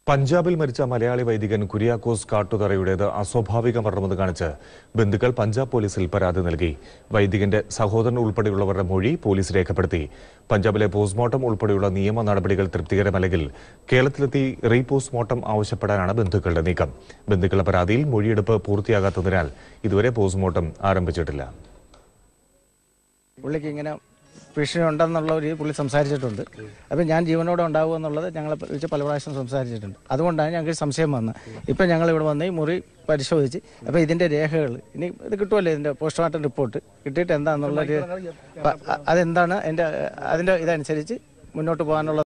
പഞ്ചാബിൽ മരിച്ച മലയാളി വൈദികൻ കുര്യാക്കോസ് കാട്ടുതറയുടേത് അസ്വാഭാവിക മരണമെന്ന് കാണിച്ച് ബന്ധുക്കൾ പഞ്ചാബ് പോലീസിൽ പരാതി നൽകി വൈദികന്റെ സഹോദരൻ ഉൾപ്പെടെയുള്ളവരുടെ മൊഴി പോലീസ് രേഖപ്പെടുത്തി പഞ്ചാബിലെ പോസ്റ്റ്മോർട്ടം ഉൾപ്പെടെയുള്ള നിയമ നടപടികൾ തൃപ്തികരമല്ലെങ്കിൽ കേരളത്തിലെത്തി റീ പോസ്റ്റ്മോർട്ടം ആവശ്യപ്പെടാനാണ് ബന്ധുക്കളുടെ നീക്കം ബന്ധുക്കളുടെ പരാതിയിൽ മൊഴിയെടുപ്പ് പൂർത്തിയാകാത്തതിനാൽ ഇതുവരെ പോസ്റ്റ്മോർട്ടം ആരംഭിച്ചിട്ടില്ല പുള്ളിക്ക് ഇങ്ങനെ ഭീഷണി ഉണ്ടെന്നുള്ള ഒരു പുള്ളി സംസാരിച്ചിട്ടുണ്ട് അപ്പം ഞാൻ ജീവനോടെ ഉണ്ടാവുക എന്നുള്ളത് ഞങ്ങളെ വെച്ച് പല പ്രാവശ്യം സംസാരിച്ചിട്ടുണ്ട് അതുകൊണ്ടാണ് ഞങ്ങൾക്ക് സംശയം വന്നത് ഇപ്പം ഞങ്ങൾ ഇവിടെ വന്ന് ഈ മുറി പരിശോധിച്ച് അപ്പോൾ ഇതിൻ്റെ രേഖകൾ ഇനി ഇത് കിട്ടുമല്ലോ ഇതിൻ്റെ പോസ്റ്റ്മോർട്ടം റിപ്പോർട്ട് കിട്ടിയിട്ട് എന്താണെന്നുള്ളൊരു അതെന്താണ് എൻ്റെ അതിൻ്റെ ഇതനുസരിച്ച് മുന്നോട്ട് പോകാനുള്ള